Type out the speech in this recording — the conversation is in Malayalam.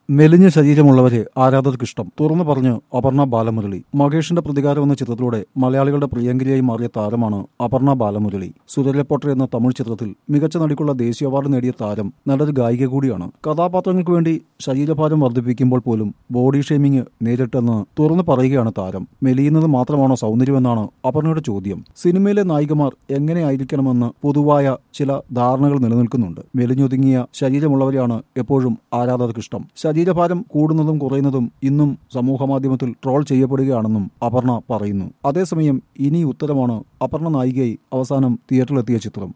മെലിഞ്ഞ ശരീരമുള്ളവരെ ആരാധകർക്കിഷ്ടം തുറന്നു പറഞ്ഞ് അപർണ ബാലമുരളി മഹേഷിന്റെ പ്രതികാരം എന്ന ചിത്രത്തിലൂടെ മലയാളികളുടെ പ്രിയങ്കരിയായി മാറിയ താരമാണ് അപർണ ബാലമുരളി സുരരപ്പോട്ടർ എന്ന തമിഴ് ചിത്രത്തിൽ മികച്ച നടിക്കുള്ള ദേശീയ അവാർഡ് നേടിയ താരം നല്ലൊരു ഗായിക കൂടിയാണ് കഥാപാത്രങ്ങൾക്ക് വേണ്ടി ശരീരഭാരം വർദ്ധിപ്പിക്കുമ്പോൾ പോലും ബോഡി ഷേമിംഗ് നേരിട്ടെന്ന് തുറന്നു പറയുകയാണ് താരം മെലിയുന്നത് മാത്രമാണോ സൗന്ദര്യമെന്നാണ് അപർണയുടെ ചോദ്യം സിനിമയിലെ നായികമാർ എങ്ങനെയായിരിക്കണമെന്ന് പൊതുവായ ചില ധാരണകൾ നിലനിൽക്കുന്നുണ്ട് മെലിഞ്ഞൊതുങ്ങിയ ശരീരമുള്ളവരെയാണ് എപ്പോഴും ആരാധകർക്കിഷ്ടം ശരീരഭാരം കൂടുന്നതും കുറയുന്നതും ഇന്നും സമൂഹമാധ്യമത്തിൽ ട്രോൾ ചെയ്യപ്പെടുകയാണെന്നും അപർണ പറയുന്നു അതേസമയം ഇനി ഉത്തരമാണ് അപർണ നായികയായി അവസാനം തിയേറ്ററിലെത്തിയ ചിത്രം